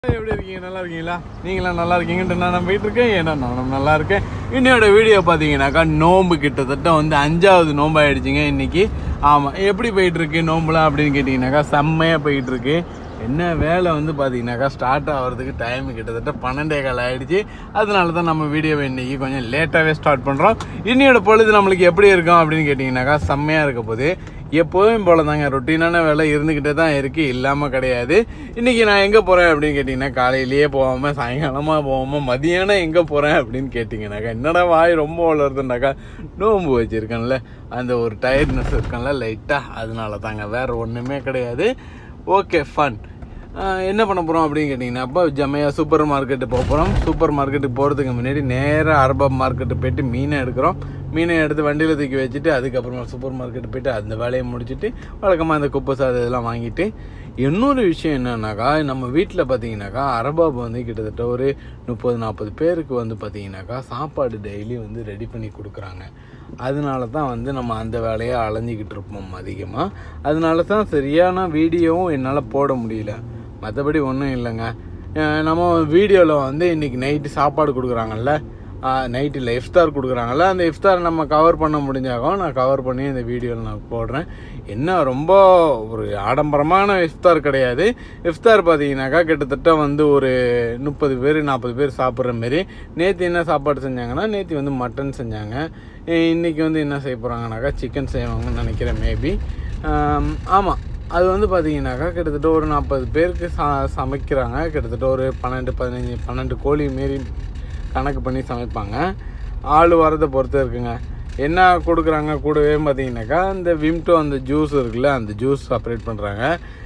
எப்படி இருக்கீங்க நல்லா இருக்கீங்களா நீங்களாம் நல்லா இருக்கீங்கன்ட்டு நான் நம்பிட்டு இருக்கேன் ஏன்னா நானும் நல்லா இருக்கேன் இன்னையோட வீடியோ பார்த்தீங்கன்னாக்கா நோன்பு கிட்டத்தட்ட வந்து அஞ்சாவது நோன்பு ஆயிடுச்சுங்க இன்னைக்கு ஆமாம் எப்படி போயிட்டு இருக்கு நோம்புலாம் அப்படின்னு கேட்டிங்கனாக்கா செம்மையாக போயிட்டு இருக்கு என்ன வேலை வந்து பார்த்தீங்கன்னாக்கா ஸ்டார்ட் ஆகிறதுக்கு டைம் கிட்டத்தட்ட பன்னெண்டே கால் ஆயிடுச்சு அதனால தான் நம்ம வீடியோவை இன்னைக்கு கொஞ்சம் லேட்டாகவே ஸ்டார்ட் பண்ணுறோம் இன்னையோட பொழுது நம்மளுக்கு எப்படி இருக்கும் அப்படின்னு கேட்டிங்கனாக்கா செம்மையாக இருக்க போது எப்போவும் போல தாங்க ரொட்டீனான வேலை இருந்துக்கிட்டே தான் இருக்குது இல்லாமல் கிடையாது இன்றைக்கி நான் எங்கே போகிறேன் அப்படின்னு கேட்டிங்கன்னா காலையிலேயே போகாமல் சாயங்காலமாக போகாமல் மதியானம் எங்கே போகிறேன் அப்படின்னு கேட்டிங்கனாக்கா என்னடா வாய் ரொம்ப வளருதுனாக்கா நோம்பு வச்சுருக்கேன்ல அந்த ஒரு டயர்ட்னஸ் இருக்கேன்ல லைட்டாக அதனால தாங்க வேறு ஒன்றுமே கிடையாது ஓகே ஃபன் என்ன பண்ண போகிறோம் அப்படின்னு கேட்டிங்கன்னா அப்போ ஜமையா சூப்பர் மார்க்கெட்டு போக போகிறோம் சூப்பர் மார்க்கெட்டுக்கு போகிறதுக்கு முன்னாடி நேராக அரபாப் மார்க்கெட்டு போயிட்டு மீனை எடுக்கிறோம் மீனை எடுத்து வண்டியில் தூக்கி வச்சுட்டு அதுக்கப்புறமா சூப்பர் மார்க்கெட்டு போயிட்டு அந்த வேலையை முடிச்சுட்டு வழக்கமாக அந்த குப்பை சாதம் இதெல்லாம் வாங்கிட்டு இன்னொரு விஷயம் என்னன்னாக்கா நம்ம வீட்டில் பார்த்தீங்கன்னாக்கா அரபாப் வந்து கிட்டத்தட்ட ஒரு முப்பது நாற்பது பேருக்கு வந்து பார்த்தீங்கன்னாக்கா சாப்பாடு டெய்லி வந்து ரெடி பண்ணி கொடுக்குறாங்க அதனால தான் வந்து நம்ம அந்த வேலையை அலைஞ்சிக்கிட்டு இருப்போம் அதிகமாக அதனால தான் சரியான வீடியோவும் என்னால் போட முடியல மற்றபடி ஒன்றும் இல்லைங்க அஹ் நம்ம வீடியோவில் வந்து இன்றைக்கி நைட்டு சாப்பாடு கொடுக்குறாங்கல்ல நைட்டில் இஃப்தார் கொடுக்குறாங்கல்ல அந்த இஃப்தார் நம்ம கவர் பண்ண முடிஞ்சாகும் நான் கவர் பண்ணி இந்த வீடியோவில் நான் போடுறேன் என்ன ரொம்ப ஒரு ஆடம்பரமான இஃப்தார் கிடையாது இஃப்தார் பார்த்தீங்கன்னாக்கா கிட்டத்தட்ட வந்து ஒரு முப்பது பேர் நாற்பது பேர் சாப்பிட்ற மாரி நேற்று என்ன சாப்பாடு செஞ்சாங்கன்னா நேற்று வந்து மட்டன் செஞ்சாங்க இன்றைக்கி வந்து என்ன செய்ய போகிறாங்கனாக்கா சிக்கன் செய்வாங்கன்னு நினைக்கிறேன் மேபி ஆமாம் அது வந்து பார்த்தீங்கன்னாக்கா கிட்டத்தட்ட ஒரு நாற்பது பேருக்கு ச சமைக்கிறாங்க கிட்டத்தட்ட ஒரு பன்னெண்டு பதினஞ்சு பன்னெண்டு கோழி மாரி கணக்கு பண்ணி சமைப்பாங்க ஆள் வரதை பொறுத்து இருக்குங்க என்ன கொடுக்குறாங்க கூடவே பார்த்தீங்கன்னாக்கா இந்த விம்டோ அந்த ஜூஸ் இருக்குல்ல அந்த ஜூஸ் செப்பரேட் பண்ணுறாங்க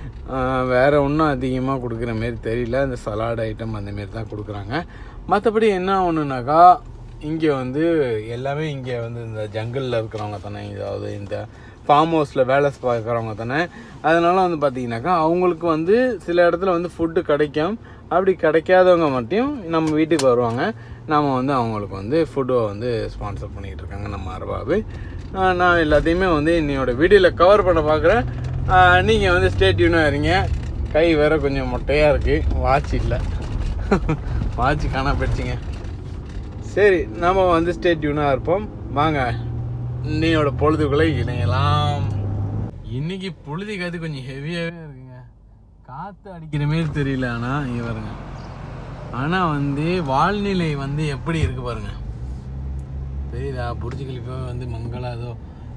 வேறு ஒன்றும் அதிகமாக கொடுக்குற மாரி தெரியல இந்த சலாட் ஐட்டம் அந்த மாரி தான் கொடுக்குறாங்க மற்றபடி என்ன ஒன்றுனாக்கா இங்கே வந்து எல்லாமே இங்கே வந்து இந்த ஜங்கிளில் இருக்கிறவங்க தானே இதாவது இந்த ஃபார்ம் ஹவுஸில் வேலை பார்க்குறவங்க தானே அதனால வந்து பார்த்தீங்கன்னாக்கா அவங்களுக்கு வந்து சில இடத்துல வந்து ஃபுட்டு கிடைக்கும் அப்படி கிடைக்காதவங்க மட்டும் நம்ம வீட்டுக்கு வருவாங்க நம்ம வந்து அவங்களுக்கு வந்து ஃபுட்டை வந்து ஸ்பான்சர் பண்ணிக்கிட்டு இருக்காங்க நம்ம அரபாபு ஆஹ் நான் எல்லாத்தையுமே வந்து என்னையோட வீடியோவில் கவர் பண்ண பார்க்குறேன் நீங்கள் வந்து ஸ்டேட்யூனாக இருங்க கை வேற கொஞ்சம் மொட்டையாக இருக்குது வாட்ச் இல்லை வாட்ச் காணா போயிடுச்சிங்க சரி நம்ம வந்து ஸ்டேட்யூனாக இருப்போம் வாங்க இன்னையோட பொழுதுகளை இணையலாம் இன்னைக்கு பொழுது காத்து கொஞ்சம் ஹெவியாகவே இருக்குங்க காற்று அடிக்கிற மாரி தெரியல ஆனால் இங்கே பாருங்க ஆனால் வந்து வால்நிலை வந்து எப்படி இருக்கு பாருங்க தெரியுதா புரிஞ்சு கழிப்பாக வந்து மங்களா ஏதோ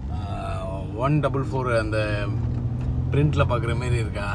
ஒன் டபுள் ஃபோர் அந்த பிரிண்டில் பார்க்குற மாரி இருக்கா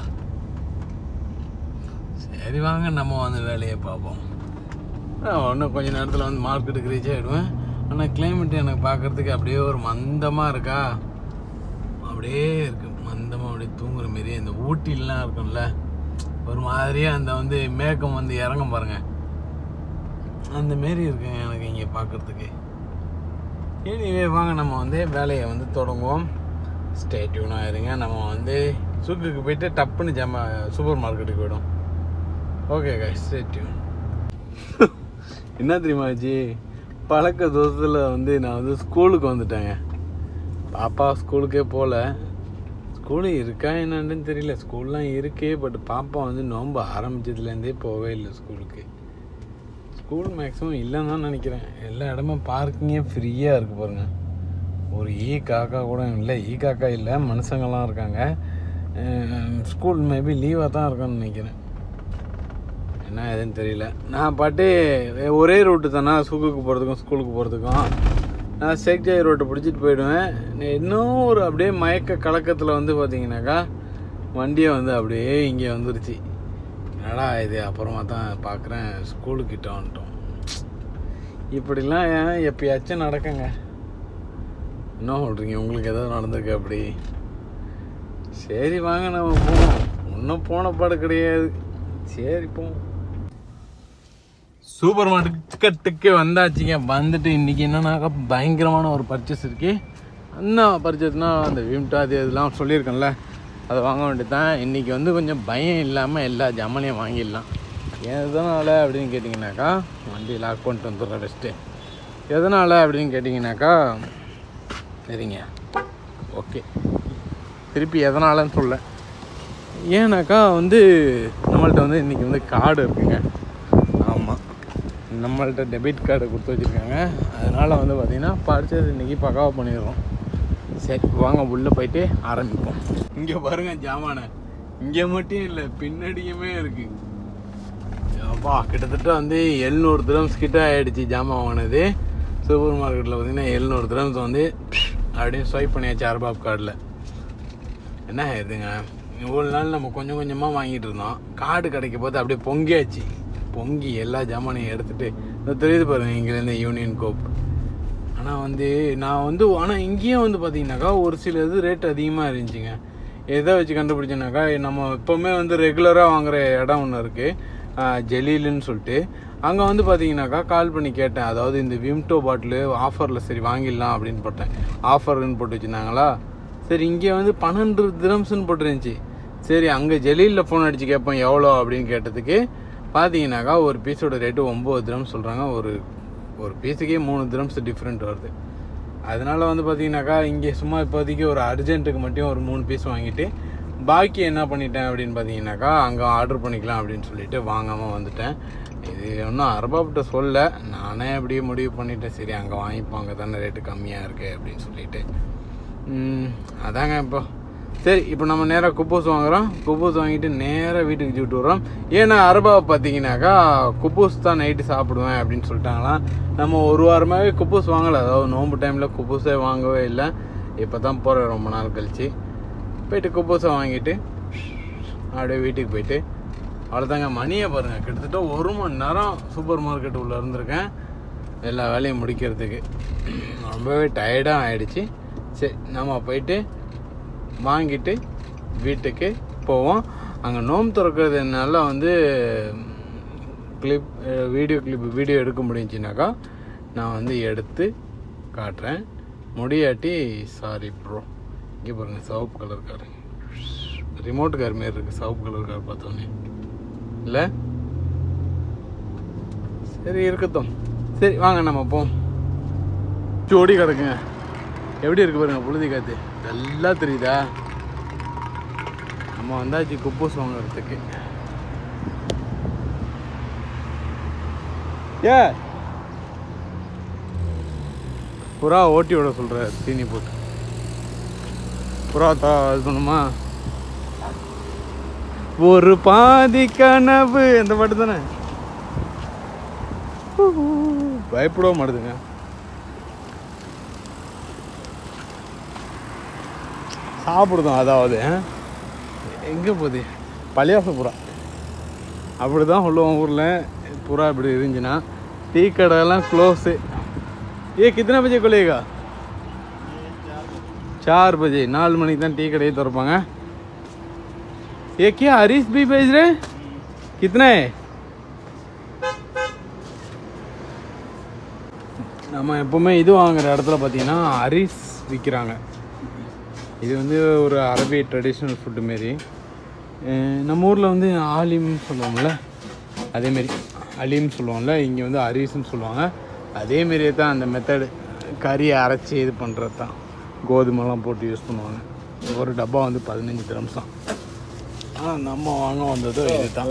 சரி வாங்க நம்ம வந்து வேலையை பார்ப்போம் இன்னும் கொஞ்ச நேரத்தில் வந்து மார்க்கெட்டுக்கு ரீச் ஆகிடுவேன் ஆனால் கிளைமேட் எனக்கு பார்க்குறதுக்கு அப்படியே ஒரு மந்தமாக இருக்கா அப்படியே இருக்கு மந்தமாக அப்படியே தூங்குற மாரி இந்த ஊட்டிலாம் இருக்கும்ல ஒரு மாதிரியே அந்த வந்து மேகம் வந்து இறங்கும் பாருங்க அந்த மாரி இருக்குங்க எனக்கு இங்கே பார்க்குறதுக்கு எனிவே வாங்க நம்ம வந்து வேலையை வந்து தொடங்குவோம் ஸ்டேட்யூனாக இருங்க நம்ம வந்து சுக்குக்கு போயிட்டு டப்புன்னு ஜம சூப்பர் மார்க்கெட்டுக்கு போயிடும் ஓகே கை ஸ்டேட்யூன் என்ன தெரியுமா ஆச்சு பழக்க தோசத்தில் வந்து நான் வந்து ஸ்கூலுக்கு வந்துட்டேங்க பாப்பா ஸ்கூலுக்கே போகல ஸ்கூலு இருக்கா என்னன்னு தெரியல ஸ்கூல்லாம் இருக்கே பட் பாப்பா வந்து நோன்பு ஆரம்பிச்சதுலேருந்தே போகவே இல்லை ஸ்கூலுக்கு ஸ்கூல் மேக்ஸிமம் இல்லைன்னு தான் நினைக்கிறேன் எல்லா இடமும் பார்க்கிங்கே ஃப்ரீயாக இருக்குது பாருங்க ஒரு ஈ காக்கா கூட இல்லை ஈ காக்கா இல்லை மனுஷங்கள்லாம் இருக்காங்க ஸ்கூல் மேபி லீவாக தான் இருக்கும்னு நினைக்கிறேன் என்ன எதுன்னு தெரியல நான் பாட்டு ஒரே ரூட்டு தானே ஸ்கூலுக்கு போகிறதுக்கும் ஸ்கூலுக்கு போகிறதுக்கும் நான் சேக்ஜாய் ரோட்டை பிடிச்சிட்டு போயிடுவேன் இன்னும் ஒரு அப்படியே மயக்க கலக்கத்தில் வந்து பார்த்தீங்கன்னாக்கா வண்டியை வந்து அப்படியே இங்கே வந்துருச்சு என்னடா இது அப்புறமா தான் பார்க்குறேன் ஸ்கூலுக்கிட்ட வந்துட்டோம் இப்படிலாம் ஏன் எப்பயாச்சும் நடக்குங்க என்ன சொல்கிறீங்க உங்களுக்கு ஏதாவது நடந்திருக்கு அப்படி சரி வாங்க நம்ம போவோம் இன்னும் போன பாடு கிடையாது சரி போவோம் சூப்பர் மார்க்கெட்டுக்கு வந்தாச்சுங்க வந்துட்டு இன்னைக்கு என்னன்னாக்கா பயங்கரமான ஒரு பர்ச்சேஸ் இருக்கு என்ன பர்ச்சேஸ்னா அந்த விம்டா அது இதெல்லாம் சொல்லியிருக்கேன்ல அதை வாங்க வேண்டியது தான் இன்றைக்கி வந்து கொஞ்சம் பயம் இல்லாமல் எல்லா ஜாமானையும் வாங்கிடலாம் எதனால் அப்படின்னு கேட்டிங்கனாக்கா வண்டி லாக் பண்ணிட்டு வந்துடுறேன் ஃபஸ்ட்டு எதனால் அப்படின்னு கேட்டிங்கனாக்கா சரிங்க ஓகே திருப்பி எதனாலன்னு சொல்ல ஏன்னாக்கா வந்து நம்மள்ட்ட வந்து இன்றைக்கி வந்து கார்டு இருக்குங்க ஆமாம் நம்மள்ட்ட டெபிட் கார்டு கொடுத்து வச்சுருக்காங்க அதனால் வந்து பார்த்திங்கன்னா பர்ச்சேஸ் இன்றைக்கி பக்காவாக பண்ணிடுறோம் சரி வாங்க உள்ளே போயிட்டு ஆரம்பிப்போம் இங்கே பாருங்க ஜாமானை இங்கே மட்டும் இல்லை பின்னாடியுமே இருக்கு அப்பா கிட்டத்தட்ட வந்து எழுநூறு திரம்ஸ் கிட்ட ஆயிடுச்சு ஜாமான் வாங்கினது சூப்பர் மார்க்கெட்டில் பார்த்தீங்கன்னா எழுநூறு திரம்ஸ் வந்து அப்படியே ஸ்வைப் பண்ணியாச்சு அர்பாப் கார்டில் என்ன ஆயிடுதுங்க இவ்வளோ நாள் நம்ம கொஞ்சம் கொஞ்சமாக வாங்கிட்டு இருந்தோம் கார்டு கிடைக்க போது அப்படியே பொங்கியாச்சு பொங்கி எல்லா ஜாமானையும் எடுத்துட்டு இந்த தெரியுது பாருங்க இங்கேருந்து யூனியன் கோப் ஆனால் வந்து நான் வந்து ஆனால் இங்கேயும் வந்து பார்த்தீங்கன்னாக்கா ஒரு சில இது ரேட் அதிகமாக இருந்துச்சுங்க எதை வச்சு கண்டுபிடிச்சோன்னாக்கா நம்ம எப்போவுமே வந்து ரெகுலராக வாங்குற இடம் ஒன்று இருக்குது ஜெலீலுன்னு சொல்லிட்டு அங்கே வந்து பார்த்தீங்கன்னாக்கா கால் பண்ணி கேட்டேன் அதாவது இந்த விம்டோ பாட்டிலு ஆஃபரில் சரி வாங்கிடலாம் அப்படின்னு போட்டேன் ஆஃபர்னு போட்டு வச்சுருந்தாங்களா சரி இங்கே வந்து பன்னெண்டு திரம்ஸ்னு போட்டுருந்துச்சு சரி அங்கே ஜெலீலில் ஃபோன் அடித்து கேட்போம் எவ்வளோ அப்படின்னு கேட்டதுக்கு பார்த்தீங்கன்னாக்கா ஒரு பீஸோட ரேட்டு ஒம்பது திரம் சொல்கிறாங்க ஒரு ஒரு பீஸுக்கே மூணு திரம்ஸ் டிஃப்ரெண்ட் வருது அதனால வந்து பார்த்தீங்கன்னாக்கா இங்கே சும்மா இப்போதைக்கு ஒரு அர்ஜென்ட்டுக்கு மட்டும் ஒரு மூணு பீஸ் வாங்கிட்டு பாக்கி என்ன பண்ணிட்டேன் அப்படின்னு பார்த்தீங்கன்னாக்கா அங்கே ஆர்டர் பண்ணிக்கலாம் அப்படின்னு சொல்லிட்டு வாங்காமல் வந்துட்டேன் இது ஒன்றும் அரபாப்கிட்ட சொல்ல நானே அப்படியே முடிவு பண்ணிட்டேன் சரி அங்கே வாங்கிப்போம் அங்கே தானே ரேட்டு கம்மியாக இருக்கு அப்படின்னு சொல்லிட்டு ம், அதாங்க இப்போ சரி இப்போ நம்ம நேராக குப்பூஸ் வாங்குறோம் குப்பூஸ் வாங்கிட்டு நேராக வீட்டுக்கு ஜூட்டு வரோம் ஏன்னா அரபாவை பார்த்தீங்கன்னாக்கா குப்பூஸ் தான் நைட்டு சாப்பிடுவேன் அப்படின்னு சொல்லிட்டாங்களாம் நம்ம ஒரு வாரமாகவே குப்பூஸ் வாங்கலை அதாவது நோம்பு டைமில் குப்பூஸே வாங்கவே இல்லை இப்போ தான் போகிறேன் ரொம்ப நாள் கழிச்சு போயிட்டு குப்பூஸை வாங்கிட்டு அப்படியே வீட்டுக்கு போயிட்டு அவ்வளோதாங்க மணியை பாருங்கள் கிட்டத்தட்ட ஒரு மணி நேரம் சூப்பர் மார்க்கெட் உள்ளே இருந்திருக்கேன் எல்லா வேலையும் முடிக்கிறதுக்கு ரொம்பவே டயர்டாக ஆயிடுச்சு சரி நம்ம போயிட்டு வாங்கிட்டு வீட்டுக்கு போவோம் அங்கே நோம்பு திறக்கிறதுனால வந்து கிளிப் வீடியோ கிளிப் வீடியோ எடுக்க முடிஞ்சுனாக்கா நான் வந்து எடுத்து காட்டுறேன் முடியாட்டி சாரி ப்ரோ இங்கே பாருங்கள் சிவப்பு கலர் கார் ரிமோட் கார் மாரி இருக்குது சிவப்பு கலர் கார் பார்த்தோன்னே இல்லை சரி இருக்கட்டும் சரி வாங்க நம்ம போம் ஜோடி கிடக்குங்க எப்படி இருக்கு பாருங்க புழுதி காத்து நல்லா தெரியுதா நம்ம வந்தாச்சு குப்பூஸ் வாங்குறதுக்கு ஏ புறா ஓட்டி விட சொல்ற தீனி போட்டு புறா தா இது பண்ணுமா ஒரு பாதி கனவு இந்த பாட்டு தானே பயப்படவே மாட்டுதுங்க சாப்பிடுதோம் அதாவது எங்கே போகுது பழையாச புறா அப்படி தான் சொல்லுவோம் ஊரில் புறா இப்படி இருந்துச்சுன்னா டீ கடையெல்லாம் க்ளோஸு ஏ கித்தனை பஜே கொலேகா चार बजे நாலு மணிக்கு தான் டீ கடையை திறப்பாங்க ये क्या हरीश भी भेज रहे कितना है நம்ம எப்போவுமே இது வாங்குற இடத்துல பார்த்தீங்கன்னா அரிஸ் விற்கிறாங்க இது வந்து ஒரு அரபி ட்ரெடிஷ்னல் ஃபுட்டு மாரி அஹ் நம்ம ஊரில் வந்து ஆலிம் சொல்லுவோம்ல அதேமாரி அலீம் சொல்லுவோம்ல இங்கே வந்து அரிஸ்ன்னு சொல்லுவாங்க அதேமாரியே தான் அந்த மெத்தடு கறியை அரைச்சி இது பண்ணுறது தான் கோதுமைலாம் போட்டு யூஸ் பண்ணுவாங்க ஒரு டப்பா வந்து பதினஞ்சு திரம்ஸ் தான் ஆனால் நம்ம வாங்க வந்தது இதுதான்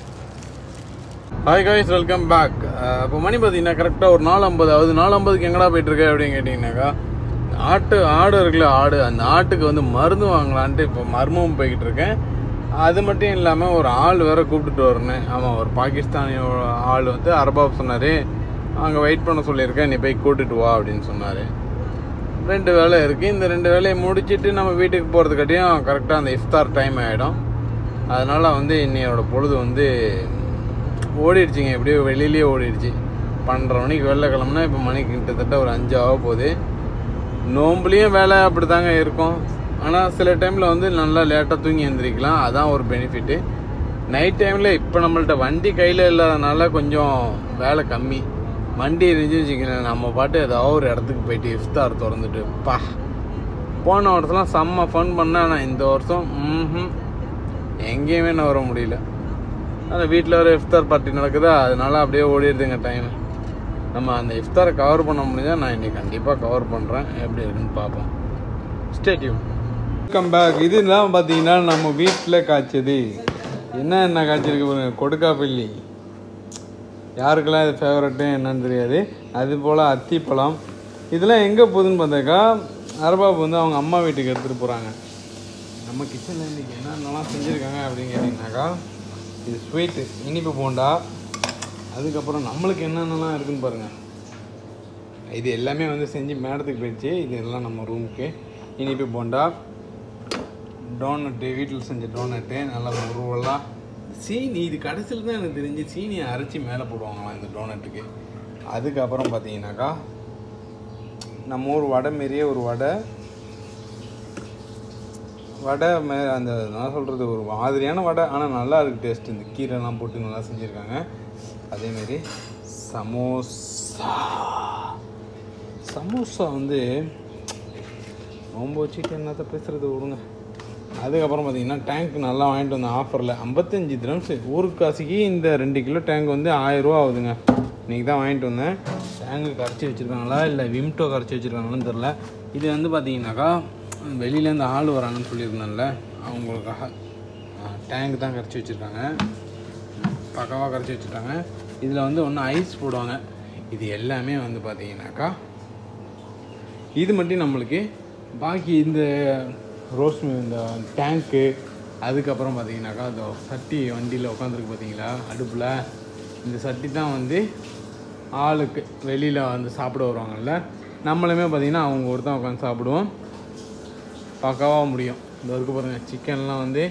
ஹாய் காய்ஸ் வெல்கம் பேக் இப்போ மணி பார்த்தீங்கன்னா கரெக்டாக ஒரு நாலு ஐம்பது ஆகுது நாலு ஐம்பதுக்கு எங்கடா போயிட்டுருக்க அப்படின்னு கேட்டிங்கனாக்கா ஆட்டு ஆடு இருக்குல்ல ஆடு அந்த ஆட்டுக்கு வந்து மருந்து வாங்கலான்ட்டு இப்போ மர்மம் போய்கிட்டு இருக்கேன் அது மட்டும் இல்லாமல் ஒரு ஆள் வேற கூப்பிட்டுட்டு வரணும் ஆமாம் ஒரு பாகிஸ்தானி ஆள் வந்து அரபாப் சொன்னார் அங்கே வெயிட் பண்ண சொல்லியிருக்கேன் நீ போய் கூட்டிட்டு வா அப்படின்னு சொன்னார் ரெண்டு வேலை இருக்குது இந்த ரெண்டு வேலையை முடிச்சிட்டு நம்ம வீட்டுக்கு போகிறதுக்காட்டியும் கரெக்டாக அந்த இஃப்தார் டைம் ஆகிடும் அதனால் வந்து இன்னையோட பொழுது வந்து ஓடிடுச்சுங்க எப்படியோ வெளியிலேயே ஓடிடுச்சு பன்னெண்டரை மணிக்கு வெளில கிளம்புனா இப்போ மணிக்கு கிட்டத்தட்ட ஒரு அஞ்சு ஆக போகுது நோம்புலேயும் வேலை அப்படி தாங்க இருக்கும் ஆனால் சில டைமில் வந்து நல்லா லேட்டாக தூங்கி எழுந்திரிக்கலாம் அதான் ஒரு பெனிஃபிட்டு நைட் டைமில் இப்போ நம்மள்ட்ட வண்டி கையில் இல்லாதனால கொஞ்சம் வேலை கம்மி வண்டி இருந்துச்சு வச்சுக்கங்களேன் நம்ம பாட்டு ஏதாவது ஒரு இடத்துக்கு போயிட்டு இஃப்தார் திறந்துட்டு பா போன வருஷம்லாம் செம்ம ஃபன் பண்ணேன் ஆனால் இந்த வருஷம் ம்ஹும் எங்கேயுமே நான் வர முடியல ஆனால் வீட்டில் ஒரு இஃப்தார் பார்ட்டி நடக்குதா அதனால அப்படியே ஓடிடுதுங்க டைம் நம்ம அந்த இஃப்தாரை கவர் பண்ண முடிஞ்சா நான் இன்னைக்கு கண்டிப்பாக கவர் பண்ணுறேன் எப்படி இருக்குன்னு பார்ப்போம் ஸ்டேட்யூம் வெல்கம் பேக் இதெல்லாம் பார்த்தீங்கன்னா நம்ம வீட்டில் காய்ச்சது என்ன என்ன காய்ச்சிருக்கு பாருங்க கொடுக்காப்பள்ளி யாருக்கெல்லாம் இது ஃபேவரட்டு என்னன்னு தெரியாது அது போல் அத்திப்பழம் இதெல்லாம் எங்கே போகுதுன்னு பார்த்தாக்கா அரபாபு வந்து அவங்க அம்மா வீட்டுக்கு எடுத்துகிட்டு போகிறாங்க நம்ம கிச்சனில் இன்றைக்கி என்னென்னலாம் செஞ்சுருக்காங்க அப்படின்னு கேட்டிங்கனாக்கா இது ஸ்வீட்டு இனிப்பு போண்டா அதுக்கப்புறம் நம்மளுக்கு என்னென்னலாம் இருக்குன்னு பாருங்கள் இது எல்லாமே வந்து செஞ்சு மேடத்துக்கு போயிடுச்சு இது எல்லாம் நம்ம ரூமுக்கு இனிப்பு போண்டா டோனட்டு வீட்டில் செஞ்ச டோனட்டு நல்லா முருவெல்லாம் சீனி இது கடைசியில் தான் எனக்கு தெரிஞ்சு சீனியை அரைச்சி மேலே போடுவாங்களாம் இந்த டோனட்டுக்கு அதுக்கப்புறம் பார்த்தீங்கன்னாக்கா நம்ம ஊர் வடை மாரியே ஒரு வடை வடை மே அந்த நான் சொல்கிறது ஒரு மாதிரியான வடை ஆனால் நல்லா இருக்கு டேஸ்ட் இந்த கீரைலாம் போட்டு நல்லா செஞ்சுருக்காங்க அதேமாரி சமோசா சமோசா வந்து நோம்பு வச்சுட்டு என்னத்த பேசுகிறது விடுங்க அதுக்கப்புறம் பார்த்தீங்கன்னா டேங்க் நல்லா வாங்கிட்டு வந்தேன் ஆஃபரில் ஐம்பத்தஞ்சு திரம்ஸ் ஊருக்கு காசுக்கு இந்த ரெண்டு கிலோ டேங்க் வந்து ஆயிரரூவா ஆகுதுங்க இன்றைக்கி தான் வாங்கிட்டு வந்தேன் டேங்கு கரைச்சி வச்சுருக்காங்களா இல்லை விம்டோ கரைச்சி வச்சுருக்காங்களான்னு தெரில இது வந்து பார்த்தீங்கன்னாக்கா வெளியிலேருந்து ஆள் வராங்கன்னு சொல்லியிருந்தேன்ல அவங்களுக்காக டேங்க் தான் கரைச்சி வச்சுருக்காங்க பக்காவாக கரைச்சி வச்சுருக்காங்க இதில் வந்து ஒன்று ஐஸ் போடுவாங்க இது எல்லாமே வந்து பார்த்தீங்கன்னாக்கா இது மட்டும் நம்மளுக்கு பாக்கி இந்த ரோஸ் மி- இந்த டேங்க்கு அதுக்கப்புறம் பார்த்தீங்கன்னாக்கா அந்த சட்டி வண்டியில் உட்காந்துருக்கு பார்த்தீங்களா அடுப்பில் இந்த சட்டி தான் வந்து ஆளுக்கு வெளியில் வந்து சாப்பிட வருவாங்கல்ல நம்மளுமே பார்த்தீங்கன்னா அவங்க ஒருத்தன் உட்காந்து சாப்பிடுவோம் பக்காவாக முடியும் இந்த இருக்கு பாருங்க சிக்கன்லாம் வந்து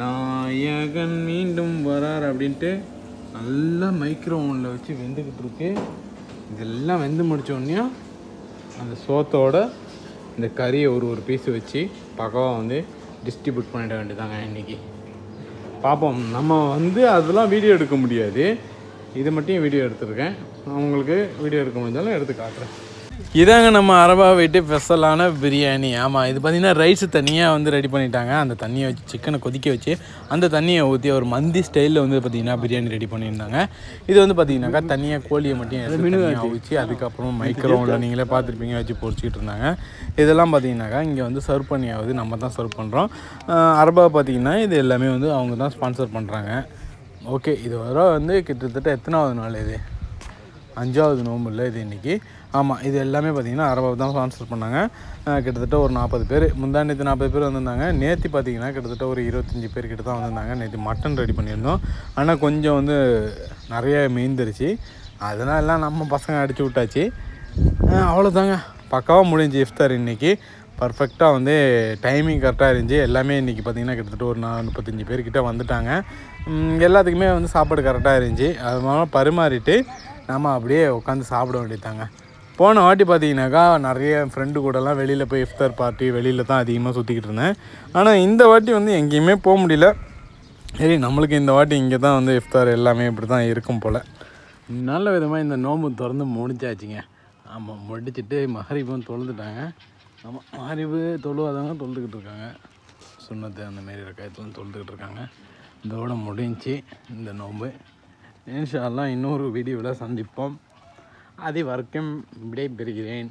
நாயகன் மீண்டும் வரார் அப்படின்ட்டு நல்லா மைக்ரோ ஓவனில் வச்சு வெந்துக்கிட்டு இருக்கு இதெல்லாம் வெந்து முடிச்ச உடனே அந்த சோத்தோட இந்த கறியை ஒரு ஒரு பீஸ் வச்சு பக்காவாக வந்து டிஸ்ட்ரிபியூட் பண்ணிட வேண்டியதாங்க இன்னைக்கு பார்ப்போம் நம்ம வந்து அதெல்லாம் வீடியோ எடுக்க முடியாது இது மட்டும் வீடியோ எடுத்திருக்கேன் உங்களுக்கு வீடியோ எடுக்க முடிஞ்சாலும் எடுத்து காட்டுறேன் இதாங்க நம்ம அரபா வீட்டு ஸ்பெஷலான பிரியாணி ஆமாம் இது பார்த்திங்கன்னா ரைஸ் தனியாக வந்து ரெடி பண்ணிட்டாங்க அந்த தண்ணியை வச்சு சிக்கனை கொதிக்க வச்சு அந்த தண்ணியை ஊற்றி ஒரு மந்தி ஸ்டைலில் வந்து பார்த்திங்கன்னா பிரியாணி ரெடி பண்ணியிருந்தாங்க இது வந்து பார்த்திங்கனாக்கா தனியாக கோழியை மட்டும் எடுத்து தனியாக அவிச்சு அதுக்கப்புறம் மைக்ரோவில் நீங்களே பார்த்துருப்பீங்க வச்சு பொரிச்சிக்கிட்டு இருந்தாங்க இதெல்லாம் பார்த்தீங்கன்னாக்கா இங்கே வந்து சர்வ் பண்ணியாவது நம்ம தான் சர்வ் பண்ணுறோம் அரபா பார்த்தீங்கன்னா இது எல்லாமே வந்து அவங்க தான் ஸ்பான்சர் பண்ணுறாங்க ஓகே இது வர வந்து கிட்டத்தட்ட எத்தனாவது நாள் இது அஞ்சாவது நோம்பு இல்லை இது இன்றைக்கி ஆமாம் இது எல்லாமே பார்த்திங்கன்னா அரபா தான் ஸ்பான்சர் பண்ணாங்க அஹ் கிட்டத்தட்ட ஒரு நாற்பது பேர் முந்தாண்டத்து நாற்பது பேர் வந்திருந்தாங்க நேற்று பார்த்தீங்கன்னா கிட்டத்தட்ட ஒரு இருபத்தஞ்சி பேர் கிட்ட தான் வந்திருந்தாங்க நேற்று மட்டன் ரெடி பண்ணியிருந்தோம் ஆனால் கொஞ்சம் வந்து நிறைய மீந்துருச்சு அதனால நம்ம பசங்க அடிச்சு விட்டாச்சு அஹ் அவ்வளோதாங்க பக்காவாக முடிஞ்சு இஃப்தார் இன்றைக்கி பர்ஃபெக்டாக வந்து டைமிங் கரெக்டாக இருந்துச்சு எல்லாமே இன்றைக்கி பார்த்திங்கன்னா கிட்டத்தட்ட ஒரு நாலு முப்பத்தஞ்சு பேர்கிட்ட வந்துட்டாங்க உம், எல்லாத்துக்குமே வந்து சாப்பாடு கரெக்டாக இருந்துச்சு அதனால பரிமாறிட்டு நம்ம அப்படியே உட்காந்து சாப்பிட வேண்டியதாங்க போன வாட்டி பார்த்தீங்கன்னாக்கா நிறைய ஃப்ரெண்டு கூடலாம் வெளியில் போய் இஃப்தார் பார்ட்டி வெளியில் தான் அதிகமாக சுற்றிக்கிட்டு இருந்தேன் ஆனால் இந்த வாட்டி வந்து எங்கேயுமே போக முடியல சரி நம்மளுக்கு இந்த வாட்டி இங்கே தான் வந்து இஃப்தார் எல்லாமே இப்படி தான் இருக்கும் போல் நல்ல விதமாக இந்த நோம்பு திறந்து முடிச்சாச்சுங்க ஆமாம் முடிச்சிட்டு மஹரிபும் தொழுதுட்டாங்க ஆமாம் மஹரிபு தொழுவாதவங்க தொழுதுகிட்டு இருக்காங்க சுண்ணத்து அந்த மாரி ரக்காயத்துலாம் தொழுதுகிட்டு இருக்காங்க இதோட முடிஞ்சு இந்த நோம்பு இன்ஷால்லாம் இன்னொரு வீடியோவில் சந்திப்போம் அது வரைக்கும் விடைபெறுகிறேன்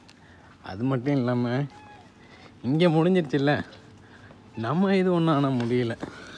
அது மட்டும் இல்லாமல் இங்கே முடிஞ்சிருச்சுல்ல நம்ம இது ஒன்றும் ஆனால் முடியல